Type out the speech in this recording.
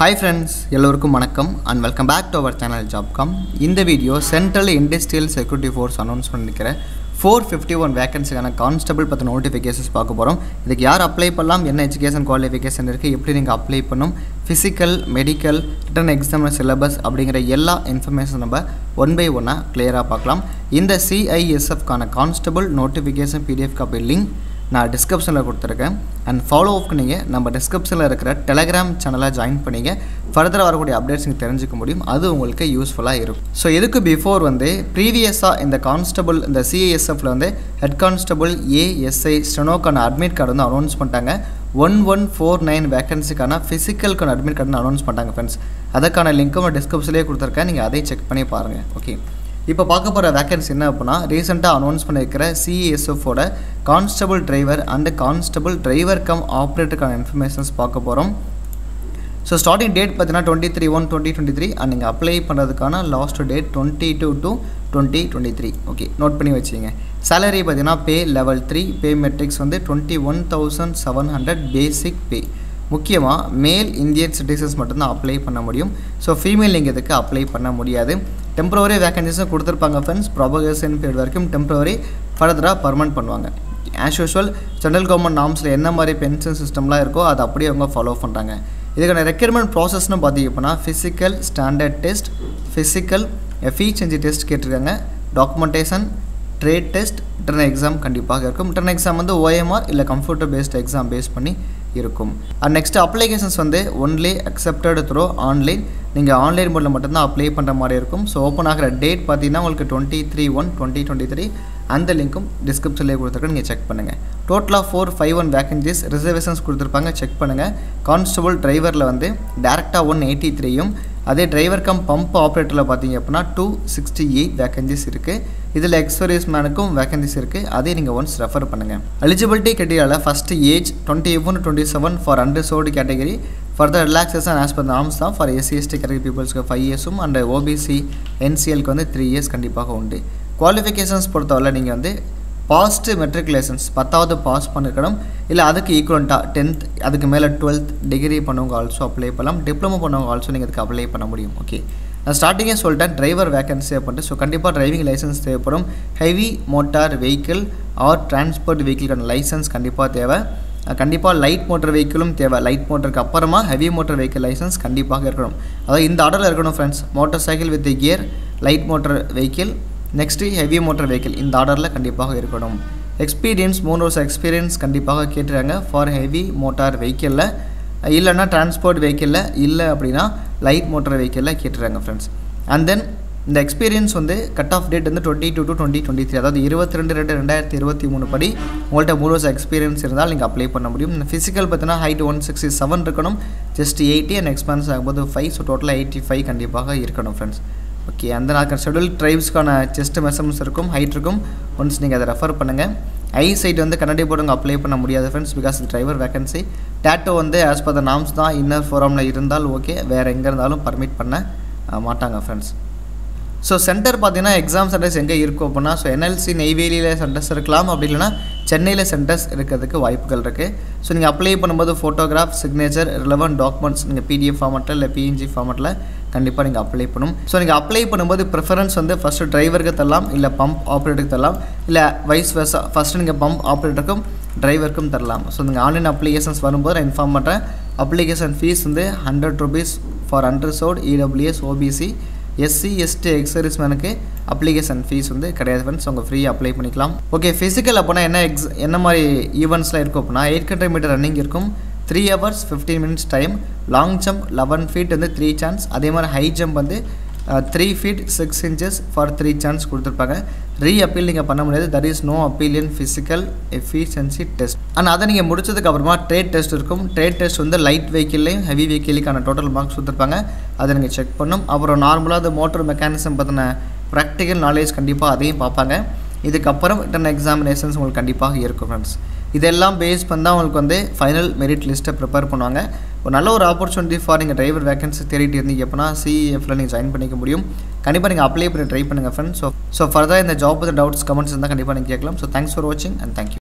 hi friends எல்லோருக்கும் வணக்கம் and welcome back to our channel jobcom இந்த video central industrial security force announce பண்ணிருக்கிற four fifty one வேகன்சிக்கான constable பற்றி notifications பார்க்க போகிறோம் இதுக்கு யார் அப்ளை பண்ணலாம் என்ன எஜுகேஷன் குவாலிஃபிகேஷன் இருக்குது எப்படி நீங்கள் அப்ளை பண்ணும் physical medical written exam syllabus அப்படிங்கிற எல்லா இன்ஃபர்மேஷன் நம்ம ஒன் பை ஒன்னாக கிளியராக பார்க்கலாம் இந்த சிஐஎஸ்எஃப்கான constable notification PDF copy link நான் டிஸ்கிரிப்ஷனில் கொடுத்துருக்கேன் அண்ட் ஃபாலோ அப்க்கு நீங்கள் நம்ம டிஸ்கிரிப்ஷனில் இருக்கிற டெலகிராம் சேனலை ஜாயின் பண்ணிங்க ஃபர்தராக வரக்கூடிய அப்டேட்ஸ் நீங்கள் தெரிஞ்சுக்க முடியும் அது உங்களுக்கு யூஸ்ஃபுல்லாக இருக்கும் ஸோ இதுக்கு பிஃபோர் வந்து ப்ரீவியஸாக இந்த கான்ஸ்டபிள் இந்த சிஏஎஸ்எஃப்ல வந்து ஹெட் கான்ஸ்டபிள் ஏஎஸ்ஐ ஸ்டெனோக்கான அட்மிட் கார்டு வந்து அனௌன்ஸ் பண்ணிட்டாங்க ஒன் ஒன் ஃபோர் நைன் வேகன்சிக்கான ஃபிசிக்கலுக்கான அட்மிட் கார்டு அனௌன்ஸ் பண்ணிட்டாங்க ஃப்ரெண்ட்ஸ் அதுக்கான லிங்க்கும் டிஸ்கிரிப்ஷன்லேயே கொடுத்துருக்கேன் நீங்கள் அதை செக் பண்ணி பாருங்கள் ஓகே இப்போ பார்க்க போகிற வேக்கன்சி என்ன அப்படின்னா ரீசெண்டாக அனௌன்ஸ் பண்ணியிருக்கிற சிஎஸ்எஃபோட constable driver and constable driver cum ஆப்ரேட்டருக்கான இன்ஃபர்மேஷன்ஸ் பார்க்க போகிறோம் ஸோ ஸ்டார்டிங் டேட் பார்த்தீங்கன்னா twenty three one twenty twenty three and நீங்கள் அப்ளை பண்ணுறதுக்கான last date twenty two to twenty twenty three okay note பண்ணி வச்சுங்க சேலரி பார்த்தீங்கன்னா pay level three pay matrix வந்து twenty one thousand seven hundred basic pay முக்கியமாக male Indian citizens மட்டும்தான் apply பண்ண முடியும் ஸோ ஃபீமேல் நீங்கள் இதுக்கு அப்ளை பண்ண முடியாது டெம்பரவரி வேகன்சிஸும் கொடுத்துருப்பாங்க ஃப்ரெண்ட்ஸ் ப்ராபகேஷன் பீரியட் வரைக்கும் டெம்பரவரி ஃபர்தராக பர்மனெண்ட் பண்ணுவாங்க ஆஸ் யூஷுவல் சென்ட்ரல் கவர்மெண்ட் நாம்ஸில் என்ன மாதிரி பென்ஷன் சிஸ்டம்லாம் இருக்கோ அதை அப்படியே அவங்க ஃபாலோ பண்ணுறாங்க இதுக்கான ரெக்யர்மெண்ட் ப்ராசஸ்னு பார்த்தீங்க அப்படின்னா physical standard test physical efficiency test கேட்டிருக்காங்க documentation trade test internal exam கண்டிப்பாக இருக்கும் இன்டர்னல் எக்ஸாம் வந்து ஓஎம்ஆர் இல்லை கம்ப்யூட்டர் பேஸ்ட் எக்ஸாம் பேஸ் பண்ணி இருக்கும் அண்ட் நெக்ஸ்ட் அப்ளிகேஷன்ஸ் வந்து ஒன்லி அக்செப்டட் த்ரோ ஆன்லைன் நீங்கள் ஆன்லைன் மோடில் மட்டும்தான் அப்ளை பண்ணுற மாதிரி இருக்கும் ஸோ ஓப்பன் ஆகிற டேட் பார்த்தீங்கன்னா உங்களுக்கு twenty three one twenty twenty three அந்த லிங்க்கும் டிஸ்கிரிப்ஷன்லேயே கொடுத்துருக்கேன் நீங்கள் செக் பண்ணுங்கள் டோட்டலாக four five one vacancies reservations கொடுத்துருப்பாங்க செக் பண்ணுங்கள் கான்ஸ்டபுள் டிரைவரில் வந்து டேரெக்டாக ஒன் எயிட்டி த்ரீயும் அதே டிரைவர் கம் பம்ப் ஆப்ரேட்டரில் பார்த்தீங்க அப்படின்னா டூ சிக்ஸ்டி எயிட் வேகன்சிஸ் இருக்குது இதில் எக்ஸ்பீரியன்ஸ் மேனுக்கும் வேகன்சிஸ் இருக்குது அதே நீங்கள் ஒன்ஸ் ரெஃபர் பண்ணுங்கள் எலிஜிபிலிட்டி கிரிட்டீரியாவில் first age twenty one twenty seven for under sort category further relaxation as per norms தான் ஃபார் எஸ்சி எஸ்டி கேட்டகரி பீப்புள்ஸ்க்கு ஃபைவ் இயர்ஸும் அண்ட் ஓபிசி என்சிஎல்க்கு வந்து த்ரீ இயர்ஸ் கண்டிப்பாக உண்டு குவாலிஃபிகேஷன்ஸ் பொறுத்தவரை நீங்கள் வந்து பாஸ்ட்டு மெட்ரிகுலேஷன்ஸ் பத்தாவது பாஸ் பண்ணிருக்கணும் இல்லை அதுக்கு ஈக்குவலண்ட்டாக டென்த் அதுக்கு மேலே டுவெல்த் டிகிரி பண்ணவங்க ஆல்சோ அப்ளை பண்ணலாம் டிப்ளமோ பண்ணவங்க ஆல்சோ நீங்கள் அதுக்கு அப்ளை பண்ண முடியும் ஓகே நான் ஸ்டார்டிங்கே சொல்லிட்டேன் டிரைவர் வேகன்சி அப்படின்ட்டு ஸோ கண்டிப்பாக டிரைவிங் லைசன்ஸ் தேவைப்படும் heavy motor vehicle or transport வெஹிக்கிள்கான லைசன்ஸ் கண்டிப்பாக தேவை கண்டிப்பாக லைட் மோட்டர் வெஹிக்கிளும் தேவை லைட் மோட்டருக்கு அப்புறமா ஹெவி மோட்டர் வெஹிக்கிள் லைசன்ஸ் கண்டிப்பாக இருக்கணும் அதாவது இந்த ஆர்டரில் இருக்கணும் friends motor cycle with gear light motor vehicle next heavy motor vehicle இந்த ஆர்டரில் கண்டிப்பாக இருக்கணும் எக்ஸ்பீரியன்ஸ் மூணு வருஷம் எக்ஸ்பீரியன்ஸ் கண்டிப்பாக கேட்டுறாங்க ஃபார் ஹெவி மோட்டார் வெஹிக்கிளில் இல்லைன்னா டிரான்ஸ்போர்ட் வெஹிக்கிளில் இல்லை அப்படின்னா லைட் மோட்டர் வெஹிக்கிளில் கேட்டுறாங்க ஃப்ரெண்ட்ஸ் அண்ட் தென் இந்த எக்ஸ்பீரியன்ஸ் வந்து கட் ஆஃப் டேட் வந்து twenty two to twenty twenty three அதாவது இருபத்தி ரெண்டு ரெண்டு ரெண்டாயிரத்தி இருபத்தி மூணு படி உங்கள்கிட்ட மூணு வருஷம் எக்ஸ்பீரியன்ஸ் இருந்தால் நீங்கள் அப்ளை பண்ண முடியும் இந்த ஃபிசிக்கல் பார்த்தீங்கன்னா ஹைட் ஒன் சிக்ஸ்டி செவன் இருக்கணும் ஜஸ்ட் எயிட்டி அண்ட் எக்ஸ்பென்ஸ் ஆகும்போது ஃபைவ் ஸோ டோட்டலாக எயிட்டி ஃபைவ் கண்டிப்பாக இருக்கணும் ஃப்ரெண்ட்ஸ் ஓகே அந்த நாள் ஷெடியூல் ட்ரைப்ஸ்க்கான செஸ்ட் மெஷர்மெண்ட்ஸ் இருக்கும் ஹைட் இருக்கும் ஒன்ஸ் நீங்கள் அதை ரெஃபர் பண்ணுங்கள் ஐ சைட் வந்து கன்னடி போர்டுங்க அப்ளை பண்ண முடியாது ஃப்ரெண்ட்ஸ் பிகாஸ் டிரைவர் வேகன்சி டேட்டோ வந்து ஆஸ் பர் த நாம்ஸ் தான் இன்னர் ஃபோரமில் இருந்தால் ஓகே வேறு எங்கே இருந்தாலும் பர்மிட் பண்ண மாட்டாங்க ஃப்ரெண்ட்ஸ் ஸோ சென்டர் பார்த்தீங்கன்னா எக்ஸாம் சென்டர்ஸ் எங்கே இருக்கும் அப்படின்னா ஸோ என்எல்சி நெய்வேலியில் சென்டர்ஸ் இருக்கலாம் அப்படி இல்லைனா சென்னையில் சென்டர்ஸ் இருக்கிறதுக்கு வாய்ப்புகள் இருக்குது ஸோ நீங்கள் அப்ளை பண்ணும்போது ஃபோட்டோகிராஃப் சிக்னேச்சர் ரிலவெண்ட் டாக்குமெண்ட்ஸ் நீங்கள் பிடிஎஃப் ஃபார்மெட்டில் இல்லை பிஎன்ஜி ஃபார்மெட்டில் கண்டிப்பாக நீங்கள் அப்ளை பண்ணும் ஸோ நீங்கள் அப்ளை பண்ணும்போது ப்ரிஃபரன்ஸ் வந்து ஃபஸ்ட்டு டிரைவருக்கு தரலாம் இல்லை பம்ப் ஆப்ரேட்டருக்கு தரலாம் இல்லை வைஸ் வெர்ஸா ஃபஸ்ட்டு நீங்கள் பம்ப் ஆப்ரேட்டருக்கும் டிரைவருக்கும் தரலாம் ஸோ நீங்கள் ஆன்லைன் அப்ளிகேஷன்ஸ் வரும்போது நான் இன்ஃபார்ம் பண்ணுறேன் அப்ளிகேஷன் ஃபீஸ் வந்து hundred rupees for under sort EWS OBC SC ST ex service மேனுக்கு அப்ளிகேஷன் ஃபீஸ் வந்து கிடையாது ஃப்ரெண்ட்ஸ் உங்கள் ஃப்ரீயாக அப்ளை பண்ணிக்கலாம் ஓகே ஃபிசிக்கல் அப்போனா என்ன எக்ஸ் என்ன மாதிரி ஈவெண்ட்ஸ்லாம் இருக்கும் அப்படின்னா எயிட் ஹண்ட்ரட் மீட்டர் ரன்னிங் இருக்கும் three hours fifteen minutes time long jump eleven feet வந்து த்ரீ சான்ஸ் அதே மாதிரி ஹை ஜம்ப் வந்து three feet six inches for three chances கொடுத்துருப்பாங்க ரீ அப்பீல் நீங்கள் பண்ண முடியாது that is no appeal in physical efficiency test and அதை நீங்கள் முடிச்சதுக்கு அப்புறமா ட்ரேட் டெஸ்ட் இருக்கும் ட்ரேட் டெஸ்ட் வந்து லைட் வெஹிக்கிள்லையும் ஹெவி வெஹிக்கிளுக்கான டோட்டல் மார்க்ஸ் கொடுத்துருப்பாங்க அதை நீங்கள் செக் பண்ணும் அப்புறம் நார்மலாக அது மோட்டர் மெக்கானிசம் பற்றின ப்ராக்டிக்கல் நாலேஜ் கண்டிப்பாக அதையும் பார்ப்பாங்க இதுக்கப்புறம் ரிட்டன் எக்ஸாமினேஷன்ஸ் உங்களுக்கு கண்டிப்பாக இருக்கும் ஃப்ரெண்ட்ஸ் இதெல்லாம் பேஸ் பண்ணி தான் உங்களுக்கு வந்து ஃபைனல் மெரிட் லிஸ்ட்டை ப்ரிப்பேர் பண்ணுவாங்க ஒரு நல்ல ஒரு ஆப்பர்ச்சுனிட்டி ஃபார் நீங்கள் டிரைவர் வேகன்சி தேடிட்டு இருந்தீங்க அப்படின்னா சிஎஃப்ல நீங்கள் ஜாயின் பண்ணிக்க முடியும் கண்டிப்பாக நீங்கள் அப்ளை பண்ணி ட்ரை பண்ணுங்கள் ஃப்ரெண்ட்ஸ் ஸோ ஸோ ஃபர்தர் இந்த ஜாப் பற்றி டவுட்ஸ் கமெண்ட்ஸ் இருந்தால் கண்டிப்பாக நீங்கள் கேட்கலாம் ஸோ தேங்க்ஸ் ஃபார் வாட்சிங் அண்ட் தேங்க்யூ